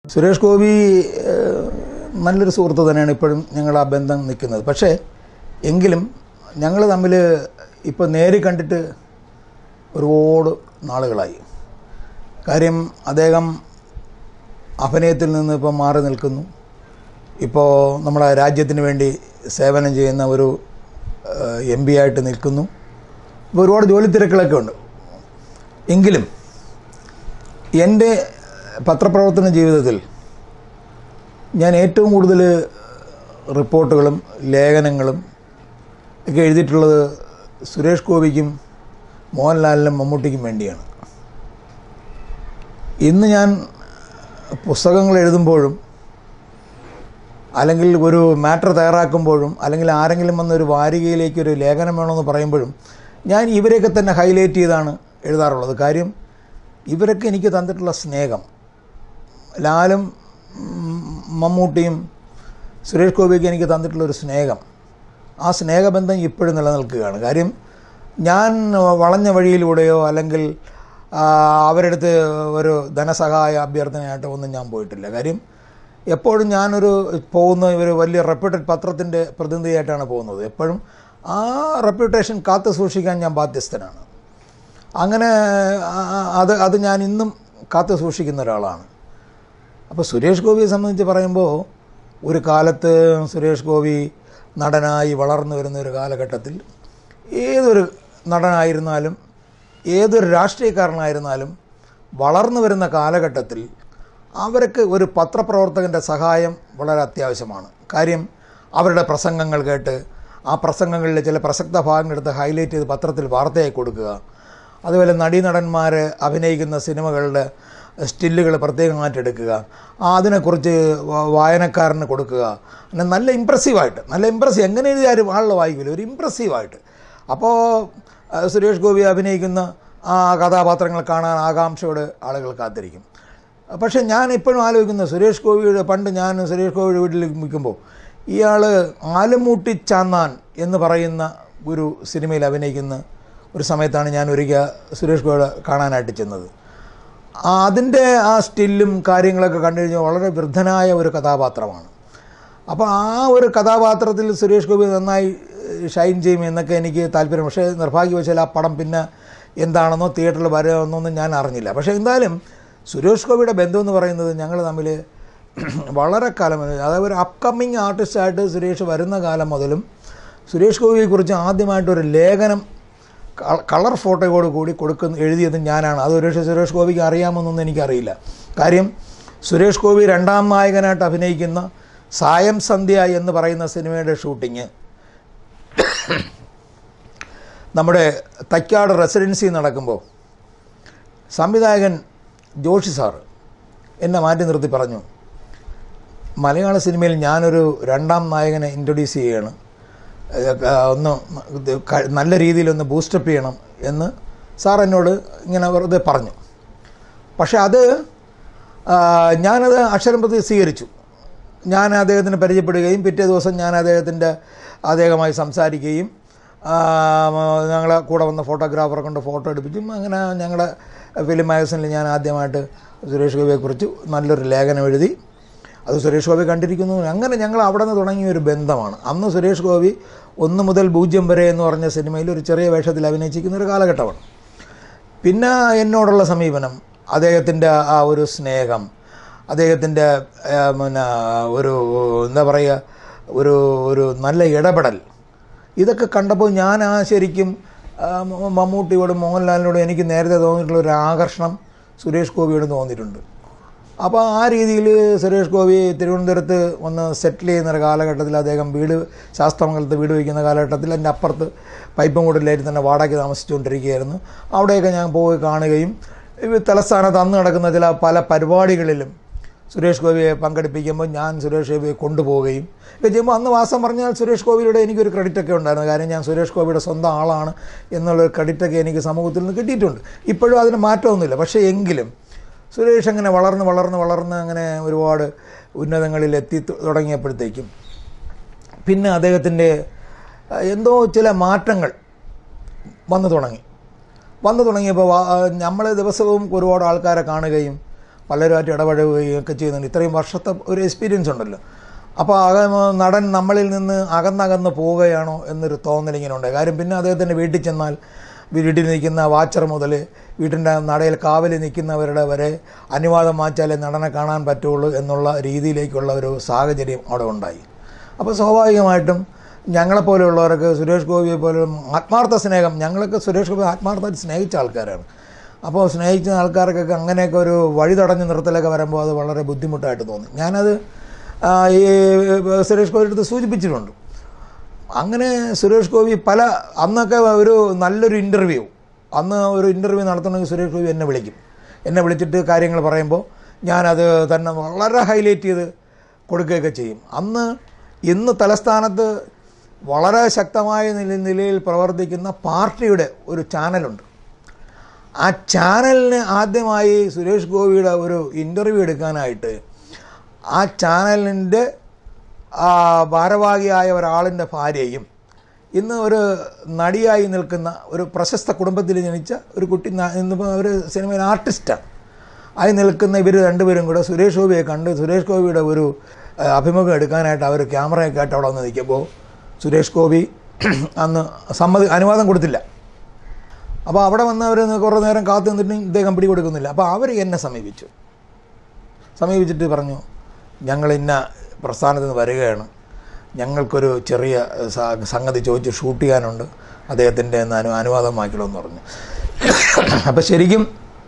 സുരേഷ് ഗോപി ഏഹ്, നല്ലൊരു സുഹൃത്ത് തന്നെയാണ് ഇപ്പോഴും ഞങ്ങൾ ആ ബന്ധം നിൽക്കുന്നത് പക്ഷേ എങ്കിലും ഞങ്ങൾ തമ്മിൽ ഇപ്പോൾ നേരി കണ്ടിട്ട് ഒരുപാട് നാളുകളായി കാര്യം അദ്ദേഹം അഭിനയത്തിൽ നിന്ന് ഇപ്പം മാറി നിൽക്കുന്നു ഇപ്പോൾ നമ്മുടെ രാജ്യത്തിന് വേണ്ടി സേവനം ചെയ്യുന്ന ഒരു എം പി ആയിട്ട് നിൽക്കുന്നു ഇപ്പോൾ ഒരുപാട് ജോലി തിരക്കുകളൊക്കെ ഉണ്ട് എങ്കിലും എൻ്റെ പത്രപ്രവർത്തന ജീവിതത്തിൽ ഞാൻ ഏറ്റവും കൂടുതൽ റിപ്പോർട്ടുകളും ലേഖനങ്ങളും ഒക്കെ എഴുതിയിട്ടുള്ളത് സുരേഷ് ഗോപിക്കും മോഹൻലാലിനും മമ്മൂട്ടിക്കും വേണ്ടിയാണ് ഇന്ന് ഞാൻ പുസ്തകങ്ങൾ എഴുതുമ്പോഴും അല്ലെങ്കിൽ ഒരു മാറ്റർ തയ്യാറാക്കുമ്പോഴും അല്ലെങ്കിൽ ആരെങ്കിലും വന്ന് ഒരു വാരികയിലേക്ക് ഒരു ലേഖനം വേണമെന്ന് പറയുമ്പോഴും ഞാൻ ഇവരെയൊക്കെ തന്നെ ഹൈലൈറ്റ് ചെയ്താണ് എഴുതാറുള്ളത് കാര്യം ഇവരൊക്കെ എനിക്ക് തന്നിട്ടുള്ള സ്നേഹം ലാലും ഉം, മമ്മൂട്ടിയും സുരേഷ് ഗോപിയൊക്കെ എനിക്ക് തന്നിട്ടുള്ള ഒരു സ്നേഹം ആ സ്നേഹബന്ധം ഇപ്പോഴും നിലനിൽക്കുകയാണ് കാര്യം ഞാൻ വളഞ്ഞ വഴിയിലൂടെയോ അല്ലെങ്കിൽ ആ, അവരെടുത്ത് ഒരു ധനസഹായ അഭ്യർത്ഥനയായിട്ടോ ഒന്നും ഞാൻ പോയിട്ടില്ല കാര്യം എപ്പോഴും ഞാനൊരു പോകുന്ന ഒരു വലിയ റെപ്യൂട്ടഡ് പത്രത്തിൻ്റെ പ്രതിനിധിയായിട്ടാണ് പോകുന്നത് എപ്പോഴും ആ റെപ്യൂട്ടേഷൻ കാത്തു സൂക്ഷിക്കാൻ ഞാൻ ബാധ്യസ്ഥനാണ് അങ്ങനെ ആ- ആ- അത് അത് ഞാൻ ഇന്നും കാത്തു സൂക്ഷിക്കുന്ന ഒരാളാണ് അപ്പോൾ സുരേഷ് ഗോപിയെ സംബന്ധിച്ച് പറയുമ്പോൾ ഒരു കാലത്ത് സുരേഷ് ഗോപി നടനായി വളർന്നു വരുന്ന ഒരു കാലഘട്ടത്തിൽ ഏതൊരു നടനായിരുന്നാലും ഏതൊരു രാഷ്ട്രീയക്കാരനായിരുന്നാലും വളർന്നു വരുന്ന കാലഘട്ടത്തിൽ അവർക്ക് ഒരു പത്രപ്രവർത്തകൻ്റെ സഹായം വളരെ അത്യാവശ്യമാണ് കാര്യം അവരുടെ പ്രസംഗങ്ങൾ കേട്ട് ആ പ്രസംഗങ്ങളിലെ ചില പ്രസക്ത ഭാഗങ്ങളെടുത്ത് ഹൈലൈറ്റ് ചെയ്ത് പത്രത്തിൽ വാർത്തയായി കൊടുക്കുക അതുപോലെ നടീനടന്മാർ അഭിനയിക്കുന്ന സിനിമകളുടെ സ്റ്റില്ലുകൾ പ്രത്യേകമായിട്ട് എടുക്കുക ആ അതിനെക്കുറിച്ച് വ- വായനക്കാരന് കൊടുക്കുക അങ്ങനെ നല്ല ഇമ്പ്രസീവായിട്ട് നല്ല ഇമ്പ്രസീവ് എങ്ങനെ എഴുതിയാലും ആളുകൾ വായിക്കില്ല ഒരു ഇമ്പ്രസീവായിട്ട് അപ്പോൾ ആ, സുരേഷ് ഗോപി അഭിനയിക്കുന്ന ആ കഥാപാത്രങ്ങൾ കാണാൻ ആകാംക്ഷയോടെ ആളുകൾ കാത്തിരിക്കും പക്ഷേ ഞാൻ ഇപ്പോഴും ആലോചിക്കുന്നത് സുരേഷ് ഗോപിയുടെ പണ്ട് ഞാൻ സുരേഷ് ഗോപിയുടെ വീട്ടിൽ നിൽക്കുമ്പോൾ ഇയാൾ ആലുമൂട്ടി ചാന്നാൻ എന്ന് പറയുന്ന ഒരു സിനിമയിൽ അഭിനയിക്കുന്ന ഒരു സമയത്താണ് ഞാൻ ഒരിക്കൽ സുരേഷ് ഗോപിയുടെ കാണാനായിട്ട് ചെന്നത് ആ, അതിൻ്റെ ആ സ്റ്റില്ലും കാര്യങ്ങളൊക്കെ കണ്ടു കഴിഞ്ഞാൽ വളരെ വൃദ്ധനായ ഒരു കഥാപാത്രമാണ് അപ്പോൾ ആ ഒരു കഥാപാത്രത്തിൽ സുരേഷ് ഗോപി നന്നായി ഏഹ്, ഷൈൻ ചെയ്യും എന്നൊക്കെ എനിക്ക് താല്പര്യം പക്ഷേ നിർഭാഗ്യവശാൽ ആ പടം പിന്നെ എന്താണെന്നോ തിയേറ്ററിൽ വരുമെന്നൊന്നും ഞാൻ അറിഞ്ഞില്ല പക്ഷേ എന്തായാലും സുരേഷ് ഗോപിയുടെ ബന്ധം എന്ന് പറയുന്നത് ഞങ്ങൾ തമ്മിൽ വളരെ കാലം അതായത് ഒരു അപ്കമ്മിങ് ആർട്ടിസ്റ്റായിട്ട് സുരേഷ് വരുന്ന കാലം മുതലും സുരേഷ് ഗോപിയെക്കുറിച്ച് ആദ്യമായിട്ടൊരു ലേഖനം ക- കളർ ഫോട്ടോയോട് കൂടി കൊടുക്കുന്ന എഴുതിയത് ഞാനാണ് അത് ഒരു പക്ഷേ സുരേഷ് ഗോപിക്ക് അറിയാമെന്നൊന്നും എനിക്കറിയില്ല കാര്യം സുരേഷ് ഗോപി രണ്ടാം നായകനായിട്ട് അഭിനയിക്കുന്ന സായം സന്ധ്യ എന്ന് പറയുന്ന സിനിമയുടെ ഷൂട്ടിങ് നമ്മുടെ തൈക്കാട് റെസിഡൻസി നടക്കുമ്പോൾ സംവിധായകൻ ജോഷി സാറ് എന്നെ മാറ്റി നിർത്തി പറഞ്ഞു മലയാള സിനിമയിൽ ഞാനൊരു രണ്ടാം നായകനെ ഇൻട്രൊഡ്യൂസ് ചെയ്യുകയാണ് ഏഹ് ക- ഒന്ന് ഇത് ക- നല്ല രീതിയിലൊന്ന് ബൂസ്റ്റപ്പ് ചെയ്യണം എന്ന് സാർ എന്നോട് ഇങ്ങനെ വെറുതെ പറഞ്ഞു പക്ഷേ അത് ആ, ഞാനത് അക്ഷരം പ്രതി സ്വീകരിച്ചു ഞാൻ അദ്ദേഹത്തിന് പരിചയപ്പെടുകയും പിറ്റേ ദിവസം ഞാൻ അദ്ദേഹത്തിൻ്റെ അദ്ദേഹമായി സംസാരിക്കുകയും ആ, ഞങ്ങളെ കൂടെ വന്ന ഫോട്ടോഗ്രാഫറെ കൊണ്ട് ഫോട്ടോ എടുപ്പിച്ചും അങ്ങനെ ഞങ്ങളുടെ ഫിലിം മാഗസിനിൽ ഞാൻ ആദ്യമായിട്ട് സുരേഷ് ഗോപിയെക്കുറിച്ച് നല്ലൊരു ലേഖനം എഴുതി അത് സുരേഷ് ഗോപി കണ്ടിരിക്കുന്നു അങ്ങനെ ഞങ്ങൾ അവിടെ നിന്ന് തുടങ്ങിയ ഒരു ബന്ധമാണ് അന്ന് സുരേഷ് ഗോപി ഒന്ന് മുതൽ പൂജ്യം വരെ എന്ന് പറഞ്ഞ സിനിമയിൽ ഒരു ചെറിയ വേഷത്തിൽ അഭിനയിച്ചിരിക്കുന്ന ഒരു കാലഘട്ടമാണ് പിന്നെ എന്നോടുള്ള സമീപനം അദ്ദേഹത്തിൻ്റെ ആ ഒരു സ്നേഹം അദ്ദേഹത്തിൻ്റെ ആ, പിന്നെ ഒരു എന്താ പറയുക ഒരു ഒരു നല്ല ഇടപെടൽ ഇതൊക്കെ കണ്ടപ്പോൾ ഞാൻ ആ ശരിക്കും ആ, മ- മമ്മൂട്ടിയോടും മോഹൻലാലിനോടും എനിക്ക് നേരത്തെ തോന്നിയിട്ടുള്ള ഒരു ആകർഷണം സുരേഷ് ഗോപിയോട് തോന്നിയിട്ടുണ്ട് അപ്പോൾ ആ രീതിയിൽ സുരേഷ് ഗോപി തിരുവനന്തപുരത്ത് ഒന്ന് സെറ്റിൽ ചെയ്യുന്ന ഒരു കാലഘട്ടത്തിൽ അദ്ദേഹം വീട് ശാസ്ത്രമംഗലത്ത് വീട് വയ്ക്കുന്ന കാലഘട്ടത്തിൽ എൻ്റെ അപ്പുറത്ത് പൈപ്പും കൂടിലായിട്ട് തന്നെ വാടകയ്ക്ക് താമസിച്ചുകൊണ്ടിരിക്കുകയായിരുന്നു അവിടെയൊക്കെ ഞാൻ പോയി കാണുകയും ഈ തലസ്ഥാനത്ത് അന്ന് നടക്കുന്ന ചില പല പരിപാടികളിലും സുരേഷ് ഗോപിയെ പങ്കെടുപ്പിക്കുമ്പോൾ ഞാൻ സുരേഷ് ഗോപിയെ കൊണ്ടുപോവുകയും ഒക്കെ ചെയ്യുമ്പോൾ അന്ന് വാസം പറഞ്ഞാൽ സുരേഷ് ഗോപിയുടെ എനിക്കൊരു ക്രെഡിറ്റൊക്കെ ഉണ്ടായിരുന്നു കാര്യം ഞാൻ സുരേഷ് ഗോപിയുടെ സ്വന്തം ആളാണ് എന്നുള്ളൊരു ക്രെഡിറ്റൊക്കെ എനിക്ക് സമൂഹത്തിൽ നിന്ന് കിട്ടിയിട്ടുണ്ട് ഇപ്പോഴും അതിന് മാറ്റമൊന്നുമില്ല പക്ഷേ എങ്കിലും സുരേഷ് അങ്ങനെ വളർന്ന് വളർന്ന് വളർന്ന് അങ്ങനെ ഒരുപാട് ഉന്നതങ്ങളിൽ എത്തി തു- തുടങ്ങിയപ്പോഴത്തേക്കും പിന്നെ അദ്ദേഹത്തിൻ്റെ ആ, എന്തോ ചില മാറ്റങ്ങൾ വന്നു തുടങ്ങി വന്നു തുടങ്ങിയപ്പോൾ നമ്മൾ ദിവസവും ഒരുപാട് ആൾക്കാരെ കാണുകയും പലരുമായിട്ട് ഇടപഴകുകയും ഒക്കെ ചെയ്യുന്നുണ്ട് ഇത്രയും വർഷത്തെ ഒരു എക്സ്പീരിയൻസ് ഉണ്ടല്ലോ അപ്പോൾ അക നടൻ നമ്മളിൽ നിന്ന് അകന്നകന്ന് പോവുകയാണോ എന്നൊരു തോന്നലിങ്ങനെ ഉണ്ട് കാര്യം പിന്നെ അദ്ദേഹത്തിൻ്റെ വീട്ടിൽ ചെന്നാൽ വീട്ടിൽ നിൽക്കുന്ന വാച്ചർ മുതൽ വീട്ടിൻ്റെ നടയിൽ കാവൽ നിൽക്കുന്നവരുടെ വരെ അനുവാദം വാങ്ങിച്ചാലേ നടനെ കാണാൻ പറ്റുള്ളൂ എന്നുള്ള രീതിയിലേക്കുള്ള ഒരു സാഹചര്യം അവിടെ ഉണ്ടായി അപ്പോൾ സ്വാഭാവികമായിട്ടും ഞങ്ങളെപ്പോലെയുള്ളവർക്ക് സുരേഷ് ഗോപിയെ പോലും ആത്മാർത്ഥ സ്നേഹം ഞങ്ങളൊക്കെ സുരേഷ് ഗോപി ആത്മാർത്ഥമായിട്ട് സ്നേഹിച്ച ആൾക്കാരാണ് അപ്പോൾ സ്നേഹിച്ച ആൾക്കാർക്കൊക്കെ അങ്ങനെയൊക്കെ ഒരു വഴി തടഞ്ഞ് നിർത്തലൊക്കെ വരുമ്പോൾ അത് വളരെ ബുദ്ധിമുട്ടായിട്ട് തോന്നി ഞാനത് ആ, ഈ സുരേഷ് ഗോപിയുടെ അടുത്ത് സൂചിപ്പിച്ചിട്ടുണ്ട് അങ്ങനെ സുരേഷ് ഗോപി പല അന്നൊക്കെ ഒരു നല്ലൊരു ഇൻ്റർവ്യൂ അന്ന് ഒരു ഇൻ്റർവ്യൂ നടത്തണമെങ്കിൽ സുരേഷ് ഗോപി എന്നെ വിളിക്കും എന്നെ വിളിച്ചിട്ട് കാര്യങ്ങൾ പറയുമ്പോൾ ഞാനത് തന്നെ വളരെ ഹൈലൈറ്റ് ചെയ്ത് കൊടുക്കുകയൊക്കെ ചെയ്യും അന്ന് ഇന്ന് തലസ്ഥാനത്ത് വളരെ ശക്തമായ നില നിലയിൽ പ്രവർത്തിക്കുന്ന പാർട്ടിയുടെ ഒരു ചാനലുണ്ട് ആ ചാനലിന് ആദ്യമായി സുരേഷ് ഗോപിയുടെ ഒരു ഇൻ്റർവ്യൂ എടുക്കാനായിട്ട് ആ ചാനലിൻ്റെ ആ, ഭാരവാഹിയായ ഒരാളിൻ്റെ ഭാര്യയും ഇന്ന് ഒരു നടിയായി നിൽക്കുന്ന ഒരു പ്രശസ്ത കുടുംബത്തിൽ ജനിച്ച ഒരു കുട്ടി ന- ഇന്നിപ്പോൾ ഒരു സിനിമയിൽ ആർട്ടിസ്റ്റാണ് ആയി നിൽക്കുന്ന ഇവർ രണ്ടുപേരും കൂടെ സുരേഷ് ഗോപിയെ കണ്ട് സുരേഷ് ഗോപിയുടെ ഒരു ആ, അഭിമുഖം എടുക്കാനായിട്ട് അവർ ക്യാമറയൊക്കെ ആയിട്ട് അവിടെ വന്ന് നിൽക്കുമ്പോൾ സുരേഷ് ഗോപി അന്ന് സമ്മതി അനുവാദം കൊടുത്തില്ല അപ്പോൾ അവിടെ വന്ന് അവർ കുറേ നേരം കാത്തു നിന്നിട്ട് ഇദ്ദേഹം പിടി കൊടുക്കുന്നില്ല അപ്പോൾ അവർ എന്നെ സമീപിച്ചു സമീപിച്ചിട്ട് പറഞ്ഞു ഞങ്ങൾ ഇന്ന പ്രസ്ഥാനത്ത് നിന്ന് വരികയാണ് ഞങ്ങൾക്കൊരു ചെറിയ സ- സംഗതി ചോദിച്ച് ഷൂട്ട് ചെയ്യാനുണ്ട് അദ്ദേഹത്തിൻ്റെ ഒന്ന് അനു അനുവാദം വാങ്ങിക്കണമെന്ന് പറഞ്ഞു അപ്പോൾ ശരിക്കും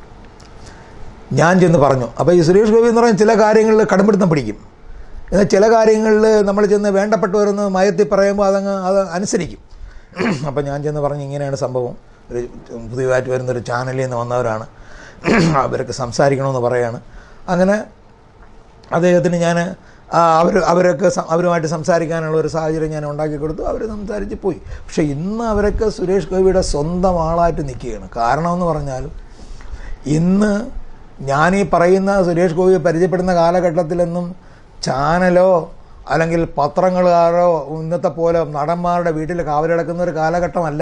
ഞാൻ ചെന്ന് പറഞ്ഞു അപ്പോൾ ഈ സുരേഷ് ഗോപി എന്ന് പറയുന്ന ചില കാര്യങ്ങളിൽ കടുംപിടുത്തം പിടിക്കും എന്നാൽ ചില കാര്യങ്ങളിൽ നമ്മൾ ചെന്ന് വേണ്ടപ്പെട്ടവരെന്ന് മയത്തി പറയുമ്പോൾ അതങ്ങ് അത് അനുസരിക്കും അപ്പോൾ ഞാൻ ചെന്ന് പറഞ്ഞു ഇങ്ങനെയാണ് സംഭവം ഒരു പുതിയതായിട്ട് വരുന്നൊരു ചാനലിൽ നിന്ന് വന്നവരാണ് അവർക്ക് സംസാരിക്കണമെന്ന് പറയാണ് അങ്ങനെ അദ്ദേഹത്തിന് ഞാൻ അവർ അവരൊക്കെ സം- അവരുമായിട്ട് സംസാരിക്കാനുള്ള ഒരു സാഹചര്യം ഞാൻ ഉണ്ടാക്കി കൊടുത്തു അവർ സംസാരിച്ച് പോയി പക്ഷേ ഇന്ന് അവരൊക്കെ സുരേഷ് ഗോപിയുടെ സ്വന്തം ആളായിട്ട് നിൽക്കുകയാണ് കാരണമെന്ന് പറഞ്ഞാൽ ഇന്ന് ഞാൻ ഈ പറയുന്ന സുരേഷ് ഗോപിയെ പരിചയപ്പെടുന്ന കാലഘട്ടത്തിലൊന്നും ചാനലോ അല്ലെങ്കിൽ പത്രങ്ങളുകാരോ ഇന്നത്തെ പോലെ നടന്മാരുടെ വീട്ടിൽ കാവലിടക്കുന്ന ഒരു കാലഘട്ടമല്ല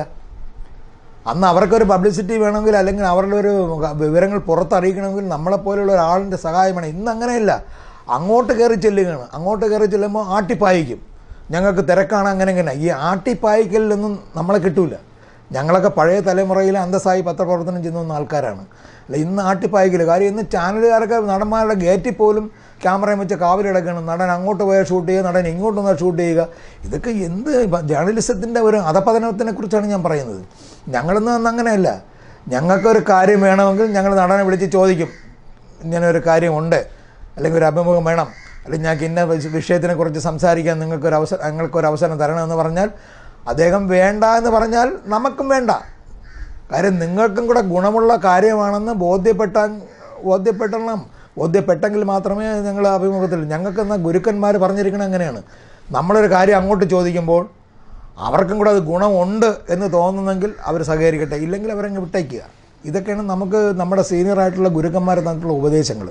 അന്ന് അവർക്കൊരു പബ്ലിസിറ്റി വേണമെങ്കിൽ അല്ലെങ്കിൽ അവരുടെ ഒരു വിവരങ്ങൾ പുറത്തറിയിക്കണമെങ്കിൽ നമ്മളെപ്പോലെയുള്ള ഒരാളിൻ്റെ സഹായം വേണം ഇന്ന് അങ്ങനെയല്ല അങ്ങോട്ട് കയറി ചെല്ലുകയാണ് അങ്ങോട്ട് കയറി ചെല്ലുമ്പോൾ ആട്ടിപ്പായിക്കും ഞങ്ങൾക്ക് തിരക്കാണ് അങ്ങനെ ഇങ്ങനെ ഈ ആട്ടിപ്പായിക്കലിലൊന്നും നമ്മളെ കിട്ടൂല ഞങ്ങളൊക്കെ പഴയ തലമുറയിൽ അന്തസ്സായി പത്രപ്രവർത്തനം ചെയ്യുന്ന വന്ന ആൾക്കാരാണ് അല്ല ഇന്ന് ആട്ടിപ്പായിക്കൽ കാര്യം ഇന്ന് ചാനലുകാരൊക്കെ നടന്മാരുടെ ഗേറ്റിൽ പോലും ക്യാമറയും വെച്ച് കാവലിടക്കണം നടൻ അങ്ങോട്ട് പോയാൽ ഷൂട്ട് ചെയ്യുക നടൻ ഇങ്ങോട്ട് വന്നാൽ ഷൂട്ട് ചെയ്യുക ഇതൊക്കെ എന്ത് ജേർണലിസത്തിൻ്റെ ഒരു അധപതനത്തിനെ കുറിച്ചാണ് ഞാൻ പറയുന്നത് ഞങ്ങളൊന്നും അന്ന് അങ്ങനെയല്ല ഞങ്ങൾക്കൊരു കാര്യം വേണമെങ്കിൽ ഞങ്ങൾ നടനെ വിളിച്ച് ചോദിക്കും ഇങ്ങനെ ഒരു കാര്യമുണ്ട് അല്ലെങ്കിൽ ഒരു അഭിമുഖം വേണം അല്ലെങ്കിൽ ഞങ്ങൾക്ക് ഇന്ന വിഷ- വിഷയത്തിനെക്കുറിച്ച് സംസാരിക്കാൻ നിങ്ങൾക്കൊരു അവസരം ഞങ്ങൾക്കൊരു അവസരം തരണമെന്ന് പറഞ്ഞാൽ അദ്ദേഹം വേണ്ട എന്ന് പറഞ്ഞാൽ നമുക്കും വേണ്ട കാര്യം നിങ്ങൾക്കും കൂടെ ഗുണമുള്ള കാര്യമാണെന്ന് ബോധ്യപ്പെട്ടാൻ ബോധ്യപ്പെടണം ബോധ്യപ്പെട്ടെങ്കിൽ മാത്രമേ ഞങ്ങൾ അഭിമുഖത്തിൽ ഞങ്ങൾക്കെന്ന ഗുരുക്കന്മാർ പറഞ്ഞിരിക്കണം അങ്ങനെയാണ് നമ്മളൊരു കാര്യം അങ്ങോട്ട് ചോദിക്കുമ്പോൾ അവർക്കും കൂടെ അത് ഗുണമുണ്ട് എന്ന് തോന്നുന്നെങ്കിൽ അവർ സഹകരിക്കട്ടെ ഇല്ലെങ്കിൽ അവരങ്ങ് വിട്ടേക്കുക ഇതൊക്കെയാണ് നമുക്ക് നമ്മുടെ സീനിയറായിട്ടുള്ള ഗുരുക്കന്മാരെ തന്നിട്ടുള്ള ഉപദേശങ്ങൾ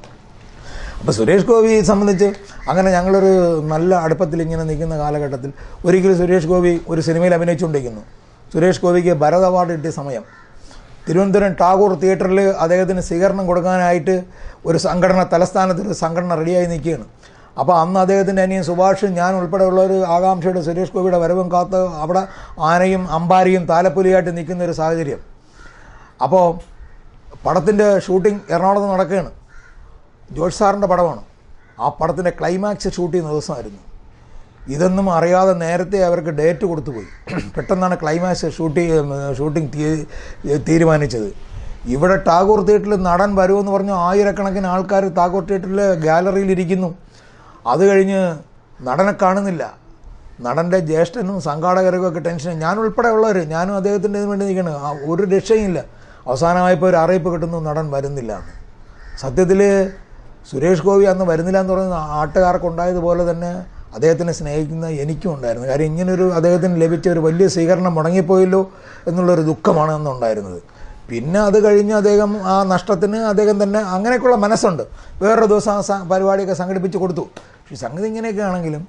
അപ്പോൾ സുരേഷ് ഗോപിയെ സംബന്ധിച്ച് അങ്ങനെ ഞങ്ങളൊരു നല്ല അടുപ്പത്തിൽ ഇങ്ങനെ നിൽക്കുന്ന കാലഘട്ടത്തിൽ ഒരിക്കലും സുരേഷ് ഗോപി ഒരു സിനിമയിൽ അഭിനയിച്ചുകൊണ്ടിരിക്കുന്നു സുരേഷ് ഗോപിക്ക് ഭരത് അവാർഡ് കിട്ടിയ സമയം തിരുവനന്തപുരം ടാഗോർ തിയേറ്ററിൽ അദ്ദേഹത്തിന് സ്വീകരണം കൊടുക്കാനായിട്ട് ഒരു സംഘടന തലസ്ഥാനത്ത് ഒരു സംഘടന റെഡിയായി നിൽക്കുകയാണ് അപ്പോൾ അന്ന് അദ്ദേഹത്തിൻ്റെ അനിയൻ സുഭാഷ് ഞാൻ ഉൾപ്പെടെയുള്ള ഒരു ആകാംക്ഷയുടെ സുരേഷ് ഗോപിയുടെ വരവും കാത്ത് അവിടെ ആനയും അമ്പാരിയും താലപ്പൊലിയായിട്ട് നിൽക്കുന്ന ഒരു സാഹചര്യം അപ്പോൾ പടത്തിൻ്റെ ഷൂട്ടിംഗ് എറണാകുളത്ത് നടക്കുകയാണ് ജോർജ് സാറിൻ്റെ പടമാണ് ആ പടത്തിൻ്റെ ക്ലൈമാക്സ് ഷൂട്ട് ചെയ്യുന്ന ദിവസമായിരുന്നു ഇതൊന്നും അറിയാതെ നേരത്തെ അവർക്ക് ഡേറ്റ് കൊടുത്തുപോയി പെട്ടെന്നാണ് ക്ലൈമാക്സ് ഷൂട്ട് ചെയ്യ- ഷൂട്ടിംഗ് തീ- തീരുമാനിച്ചത് ഇവിടെ ടാഗോർ തിയേറ്ററിൽ നടൻ വരുമെന്ന് പറഞ്ഞു ആയിരക്കണക്കിന് ആൾക്കാർ ടാഗോർ തിയേറ്ററിൽ ഗാലറിയിൽ ഇരിക്കുന്നു അത് കഴിഞ്ഞ് നടനെ കാണുന്നില്ല നടൻ്റെ ജ്യേഷ്ഠനും സംഘാടകർക്കും ഒക്കെ ടെൻഷൻ ഞാൻ ഉൾപ്പെടെ ഉള്ളവർ ഞാനും അദ്ദേഹത്തിൻ്റെ ഇതിന് വേണ്ടി നിൽക്കണം ആ, ഒരു രക്ഷയുമില്ല അവസാനമായപ്പോൾ ഒരു അറിയിപ്പ് കിട്ടുന്നു നടൻ വരുന്നില്ല എന്ന് സത്യത്തിൽ സുരേഷ് ഗോപി അന്ന് വരുന്നില്ല എന്ന് പറയുന്ന ആട്ടുകാർക്കുണ്ടായതുപോലെ തന്നെ അദ്ദേഹത്തിനെ സ്നേഹിക്കുന്ന എനിക്കും ഉണ്ടായിരുന്നു കാര്യം ഇങ്ങനൊരു അദ്ദേഹത്തിന് ലഭിച്ച ഒരു വലിയ സ്വീകരണം മുടങ്ങിപ്പോയല്ലോ എന്നുള്ളൊരു ദുഃഖമാണ് അന്നുണ്ടായിരുന്നത് പിന്നെ അത് കഴിഞ്ഞ് അദ്ദേഹം ആ നഷ്ടത്തിന് അദ്ദേഹം തന്നെ അങ്ങനെയൊക്കെയുള്ള മനസ്സുണ്ട് വേറൊരു ദിവസം ആ സ- പരിപാടിയൊക്കെ സംഘടിപ്പിച്ച് കൊടുത്തു പക്ഷേ സംഗതി ഇങ്ങനെയൊക്കെ ആണെങ്കിലും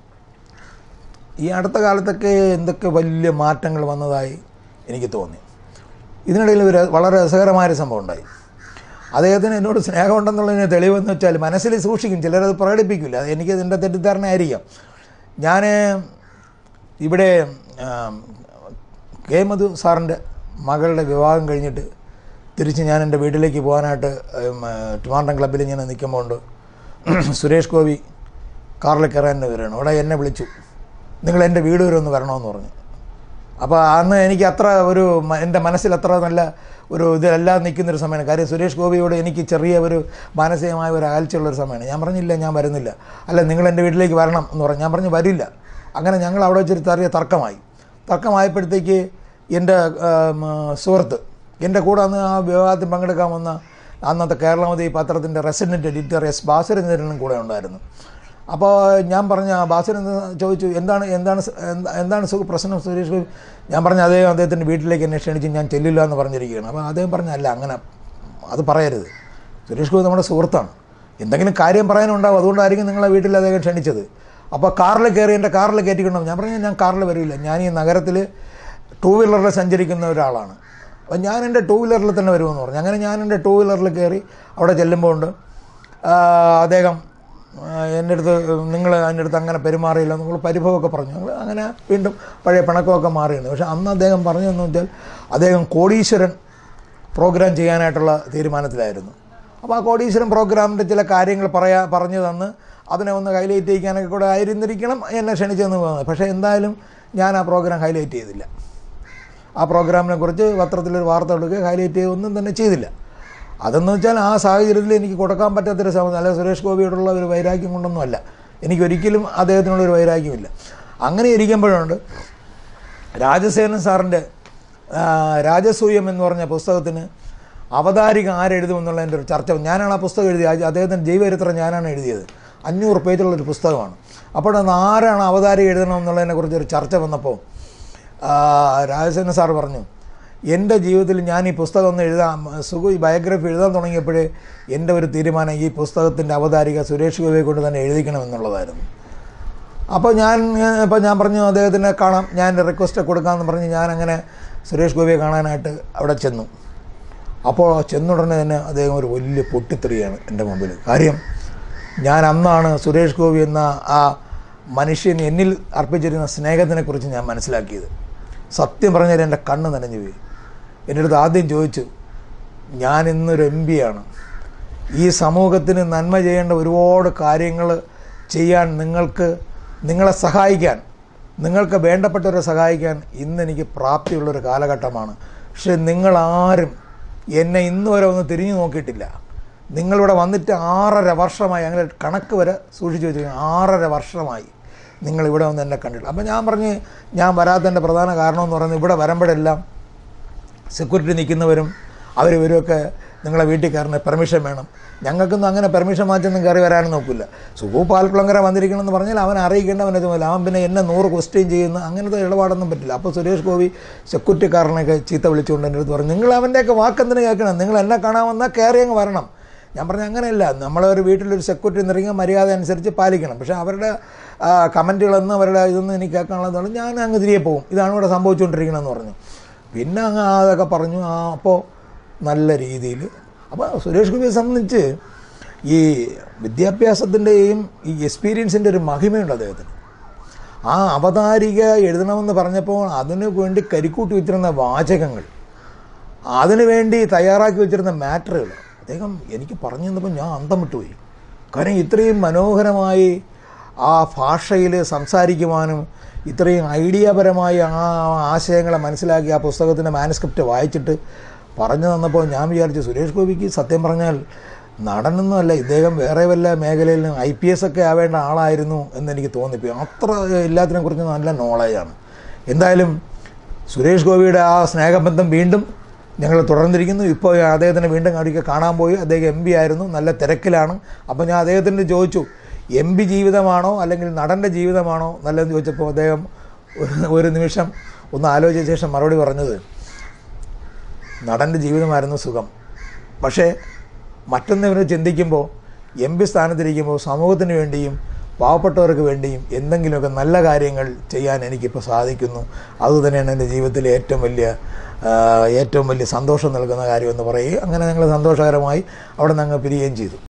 ഈ അടുത്ത കാലത്തൊക്കെ എന്തൊക്കെ വലിയ മാറ്റങ്ങൾ വന്നതായി എനിക്ക് തോന്നി ഇതിനിടയിൽ ഒരു വളരെ രസകരമായൊരു സംഭവം ഉണ്ടായി അദ്ദേഹത്തിന് എന്നോട് സ്നേഹമുണ്ടെന്നുള്ളതിന് തെളിവെന്ന് വെച്ചാൽ മനസ്സിൽ സൂക്ഷിക്കും ചിലരത് പ്രകടിപ്പിക്കില്ല അത് എനിക്ക് ഇതിൻ്റെ തെറ്റിദ്ധാരണ ആയിരിക്കാം ഞാൻ ഇവിടെ ആ, കെ മധു സാറിൻ്റെ മകളുടെ വിവാഹം കഴിഞ്ഞിട്ട് തിരിച്ച് ഞാൻ എൻ്റെ വീട്ടിലേക്ക് പോകാനായിട്ട് ഉം, ആ, ട്രിവാൻഡ്രം ക്ലബ്ബിൽ ഇങ്ങനെ നിൽക്കുമ്പോൾ സുരേഷ് ഗോപി കാറിൽ കയറാൻ വരികയാണ് അവിടെ എന്നെ വിളിച്ചു നിങ്ങൾ എൻ്റെ വീട് വരെ ഒന്ന് വരണമെന്ന് പറഞ്ഞു അപ്പോൾ അന്ന് എനിക്ക് അത്ര ഒരു മ- എൻ്റെ മനസ്സിൽ അത്ര നല്ല ഒരു ഇതെല്ലാം നിൽക്കുന്നൊരു സമയമാണ് കാര്യം സുരേഷ് ഗോപിയോട് എനിക്ക് ചെറിയ ഒരു മാനസികമായ ഒരു അകൽച്ചയുള്ളൊരു സമയമാണ് ഞാൻ പറഞ്ഞില്ല ഞാൻ വരുന്നില്ല അല്ല നിങ്ങൾ എൻ്റെ വീട്ടിലേക്ക് വരണം എന്ന് പറഞ്ഞു ഞാൻ പറഞ്ഞു വരില്ല അങ്ങനെ ഞങ്ങൾ അവിടെ വെച്ചൊരു ചെറിയ തർക്കമായി തർക്കമായപ്പോഴത്തേക്ക് എൻ്റെ ആം, സുഹൃത്ത് എൻ്റെ കൂടെ അന്ന് ആ വിവാഹത്തിൽ പങ്കെടുക്കാൻ വന്ന അന്നത്തെ കേരളമതി പത്രത്തിൻ്റെ റെസിഡൻറ്റ് എഡിറ്റർ എസ് ബാസുരേന്ദ്രനും കൂടെ ഉണ്ടായിരുന്നു അപ്പോൾ ഞാൻ പറഞ്ഞ ബാസുരേന്ദ്രൻ ചോദിച്ചു എന്താണ് എന്താണ് സ- എന്താ- എന്താണ് സുഖ പ്രശ്നം സുരേഷ് ഗോപി ഞാൻ പറഞ്ഞ അദ്ദേഹം അദ്ദേഹത്തിൻ്റെ വീട്ടിലേക്ക് എന്നെ ക്ഷണിച്ച് ഞാൻ ചെല്ലില്ല എന്ന് പറഞ്ഞിരിക്കുകയാണ് അപ്പോൾ അദ്ദേഹം പറഞ്ഞ അല്ല അങ്ങനെ അത് പറയരുത് സുരേഷ് ഗോപി നമ്മുടെ സുഹൃത്താണ് എന്തെങ്കിലും കാര്യം പറയാനുണ്ടാവും അതുകൊണ്ടായിരിക്കും നിങ്ങളെ വീട്ടിൽ അദ്ദേഹം ക്ഷണിച്ചത് അപ്പോൾ കാറിൽ കയറി എൻ്റെ കാറിൽ കയറ്റിക്കൊണ്ടു ഞാൻ പറഞ്ഞു ഞാൻ കാറിൽ വരില്ല ഞാൻ ഈ നഗരത്തിൽ ടൂ വീലറിൽ സഞ്ചരിക്കുന്ന ഒരാളാണ് അപ്പോൾ ഞാൻ എൻ്റെ ടൂ വീലറിൽ തന്നെ വരുമെന്ന് പറഞ്ഞു അങ്ങനെ ഞാൻ എൻ്റെ ടൂ വീലറിൽ കയറി അവിടെ ചെല്ലുമ്പോൾ ഉണ്ട് ആ, അദ്ദേഹം ആ, എൻ്റെ അടുത്ത് നിങ്ങൾ എൻ്റെ അടുത്ത് അങ്ങനെ പെരുമാറിയില്ല നിങ്ങൾ പരിഭവമൊക്കെ പറഞ്ഞു ഞങ്ങൾ അങ്ങനെ വീണ്ടും പഴയ പിണക്കമൊക്കെ മാറിയാണ് പക്ഷേ അന്ന് അദ്ദേഹം പറഞ്ഞതെന്ന് വെച്ചാൽ അദ്ദേഹം കോടീശ്വരൻ പ്രോഗ്രാം ചെയ്യാനായിട്ടുള്ള തീരുമാനത്തിലായിരുന്നു അപ്പോൾ ആ കോടീശ്വരൻ പ്രോഗ്രാമിൻ്റെ ചില കാര്യങ്ങൾ പറയാ പറഞ്ഞു തന്ന് അതിനെ ഒന്ന് ഹൈലൈറ്റ് ചെയ്യിക്കാനൊക്കെ കൂടെ ആയിരുന്നിരിക്കണം എന്നെ ക്ഷണിച്ചെന്ന് തോന്നുന്നത് പക്ഷേ എന്തായാലും ഞാൻ ആ പ്രോഗ്രാം ഹൈലൈറ്റ് ചെയ്തില്ല ആ പ്രോഗ്രാമിനെ കുറിച്ച് പത്രത്തിലൊരു വാർത്ത കൊടുക്കുക ഹൈലൈറ്റ് ചെയ്യുക ഒന്നും തന്നെ ചെയ്തില്ല അതെന്ന് വെച്ചാൽ ആ സാഹചര്യത്തിൽ എനിക്ക് കൊടുക്കാൻ പറ്റാത്തൊരു സമയം അല്ല സുരേഷ് ഗോപിയോടുള്ള ഒരു വൈരാഗ്യം കൊണ്ടൊന്നുമല്ല എനിക്കൊരിക്കലും അദ്ദേഹത്തിനുള്ള ഒരു വൈരാഗ്യമില്ല അങ്ങനെ ഇരിക്കുമ്പോഴുണ്ട് രാജസേനൻ സാറിൻ്റെ ആ, രാജസൂയം എന്ന് പറഞ്ഞ പുസ്തകത്തിന് അവതാരിക ആരെഴുതുമെന്നുള്ളതിൻ്റെ ഒരു ചർച്ച ഞാനാണ് ആ പുസ്തകം എഴുതിയത് അദ്ദേഹത്തിൻ്റെ ജൈവചരിത്രം ഞാനാണ് എഴുതിയത് അഞ്ഞൂറ് പേജുള്ളൊരു പുസ്തകമാണ് അപ്പോൾ അന്ന് ആരാണ് അവതാരിക എഴുതണമെന്നുള്ളതിനെ കുറിച്ചൊരു ചർച്ച വന്നപ്പോൾ ആ, രാജസേന സാർ പറഞ്ഞു എൻ്റെ ജീവിതത്തിൽ ഞാൻ ഈ പുസ്തകം ഒന്ന് എഴുതാൻ സുഖു ഈ ബയോഗ്രഫി എഴുതാൻ തുടങ്ങിയപ്പോഴേ എൻ്റെ ഒരു തീരുമാനം ഈ പുസ്തകത്തിൻ്റെ അവതാരിക സുരേഷ് ഗോപിയെ കൊണ്ട് തന്നെ എഴുതിക്കണമെന്നുള്ളതായിരുന്നു അപ്പോൾ ഞാൻ ഇപ്പോൾ ഞാൻ പറഞ്ഞു അദ്ദേഹത്തിനെ കാണാം ഞാൻ റിക്വസ്റ്റ് കൊടുക്കാമെന്ന് പറഞ്ഞ് ഞാൻ അങ്ങനെ സുരേഷ് ഗോപിയെ കാണാനായിട്ട് അവിടെ ചെന്നു അപ്പോൾ ചെന്നുടനെ തന്നെ അദ്ദേഹം ഒരു വലിയ പൊട്ടിത്തെറിയാണ് എൻ്റെ മുമ്പിൽ കാര്യം ഞാൻ അന്നാണ് സുരേഷ് ഗോപി എന്ന ആ മനുഷ്യൻ എന്നിൽ അർപ്പിച്ചിരുന്ന സ്നേഹത്തിനെക്കുറിച്ച് ഞാൻ മനസ്സിലാക്കിയത് സത്യം പറഞ്ഞാൽ എൻ്റെ കണ്ണ് നനഞ്ഞു പോയി എൻ്റെ അടുത്ത് ആദ്യം ചോദിച്ചു ഞാൻ ഇന്നൊരു എം ആണ് ഈ സമൂഹത്തിന് നന്മ ചെയ്യേണ്ട ഒരുപാട് കാര്യങ്ങൾ ചെയ്യാൻ നിങ്ങൾക്ക് നിങ്ങളെ സഹായിക്കാൻ നിങ്ങൾക്ക് വേണ്ടപ്പെട്ടവരെ സഹായിക്കാൻ ഇന്ന് എനിക്ക് പ്രാപ്തിയുള്ളൊരു കാലഘട്ടമാണ് പക്ഷെ നിങ്ങളാരും എന്നെ ഇന്ന് വരെ ഒന്ന് തിരിഞ്ഞു നോക്കിയിട്ടില്ല നിങ്ങളിവിടെ വന്നിട്ട് ആറര വർഷമായി അങ്ങനെ കണക്ക് വരെ സൂക്ഷിച്ചു വെച്ചിരിക്കുന്നു ആറര വർഷമായി നിങ്ങൾ ഇവിടെ വന്ന് എന്നെ കണ്ടിട്ടില്ല അപ്പം ഞാൻ പറഞ്ഞ് ഞാൻ വരാത്തതിൻ്റെ പ്രധാന കാരണമെന്ന് പറയുന്നത് ഇവിടെ വരുമ്പോഴെല്ലാം സെക്യൂരിറ്റി നിൽക്കുന്നവരും അവർ ഇവരുമൊക്കെ നിങ്ങളെ വീട്ടിൽ കയറുന്ന പെർമിഷൻ വേണം ഞങ്ങൾക്കൊന്നും അങ്ങനെ പെർമിഷൻ മാറ്റൊന്നും കയറി വരാനും നോക്കില്ല സുഖു പാൽക്കുളങ്കര വന്നിരിക്കണമെന്ന് പറഞ്ഞാൽ അവൻ അറിയിക്കേണ്ടവനെ ചുമതല അവൻ പിന്നെ എന്നെ നൂറ് ക്വസ്റ്റ്യൻ ചെയ്യുന്ന അങ്ങനത്തെ ഇടപാടൊന്നും പറ്റില്ല അപ്പോൾ സുരേഷ് ഗോപി സെക്യൂരിറ്റിക്കാരനെയൊക്കെ ചീത്ത വിളിച്ചുകൊണ്ട് എൻ്റെ അടുത്ത് പറഞ്ഞു നിങ്ങൾ അവൻ്റെയൊക്കെ വാക്കെന്തിനു കേൾക്കണം നിങ്ങൾ എന്നെ കാണാൻ വന്നാൽ കയറി അങ്ങ് വരണം ഞാൻ പറഞ്ഞ അങ്ങനെയല്ല നമ്മളൊരു വീട്ടിലൊരു സെക്യൂരിറ്റി നിറങ്ങിയ മര്യാദ അനുസരിച്ച് പാലിക്കണം പക്ഷേ അവരുടെ ആ, കമൻറ്റുകളൊന്നും അവരുടെ ഇതൊന്നും എനിക്ക് കേൾക്കാനുള്ളതാണ് ഞാൻ അങ്ങ് തിരികെ പോകും ഇതാണ് ഇവിടെ സംഭവിച്ചുകൊണ്ടിരിക്കണമെന്ന് പറഞ്ഞു പിന്നെ അങ്ങ് അതൊക്കെ പറഞ്ഞു ആ അപ്പോൾ നല്ല രീതിയിൽ അപ്പോൾ സുരേഷ് ഗോപിയെ സംബന്ധിച്ച് ഈ വിദ്യാഭ്യാസത്തിൻ്റെയും ഈ എക്സ്പീരിയൻസിൻ്റെ ഒരു മഹിമയുണ്ട് അദ്ദേഹത്തിന് ആ അവതാരിക എഴുതണമെന്ന് പറഞ്ഞപ്പോൾ അതിനു വേണ്ടി കരിക്കൂട്ടി വെച്ചിരുന്ന വാചകങ്ങൾ അതിനു വേണ്ടി തയ്യാറാക്കി വെച്ചിരുന്ന മാറ്ററുകൾ അദ്ദേഹം എനിക്ക് പറഞ്ഞു തന്നപ്പോൾ ഞാൻ അന്തം വിട്ടുപോയി കാരണം ഇത്രയും മനോഹരമായി ആ ഭാഷയിൽ സംസാരിക്കുവാനും ഇത്രയും ഐഡിയാപരമായി ആ ആശയങ്ങളെ മനസ്സിലാക്കി ആ പുസ്തകത്തിൻ്റെ മാനസ്ക്രിപ്റ്റ് വായിച്ചിട്ട് പറഞ്ഞു തന്നപ്പോൾ ഞാൻ വിചാരിച്ചു സുരേഷ് ഗോപിക്ക് സത്യം പറഞ്ഞാൽ നടനൊന്നുമല്ല ഇദ്ദേഹം വേറെ വല്ല മേഖലയിലും ഐ പി എസ് ഒക്കെ ആവേണ്ട ആളായിരുന്നു എന്ന് എനിക്ക് തോന്നിപ്പോയി അത്ര എല്ലാത്തിനെ കുറിച്ച് നല്ല നോളജാണ് എന്തായാലും സുരേഷ് ഗോപിയുടെ ആ സ്നേഹബന്ധം വീണ്ടും ഞങ്ങൾ തുടർന്നിരിക്കുന്നു ഇപ്പോൾ അദ്ദേഹത്തിനെ വീണ്ടും ഒരിക്കൽ കാണാൻ പോയി അദ്ദേഹം എം പി ആയിരുന്നു നല്ല തിരക്കിലാണ് അപ്പോൾ ഞാൻ അദ്ദേഹത്തിൻ്റെ ചോദിച്ചു എം പി ജീവിതമാണോ അല്ലെങ്കിൽ നടൻ്റെ ജീവിതമാണോ നല്ലതെന്ന് ചോദിച്ചപ്പോൾ അദ്ദേഹം ഒരു ഒരു നിമിഷം ഒന്ന് ആലോചിച്ച ശേഷം മറുപടി പറഞ്ഞത് നടൻ്റെ ജീവിതമായിരുന്നു സുഖം പക്ഷേ മറ്റൊന്നിവരെ ചിന്തിക്കുമ്പോൾ എം പി സ്ഥാനത്തിരിക്കുമ്പോൾ സമൂഹത്തിന് വേണ്ടിയും പാവപ്പെട്ടവർക്ക് വേണ്ടിയും എന്തെങ്കിലുമൊക്കെ നല്ല കാര്യങ്ങൾ ചെയ്യാൻ എനിക്കിപ്പോൾ സാധിക്കുന്നു അതുതന്നെയാണ് എൻ്റെ ജീവിതത്തിലെ ഏറ്റവും വലിയ ആ, ഏറ്റവും വലിയ സന്തോഷം നൽകുന്ന കാര്യമെന്ന് പറയുകയും അങ്ങനെ ഞങ്ങൾ സന്തോഷകരമായി അവിടെ നിന്ന് അങ്ങ് പിരിയുകയും ചെയ്തു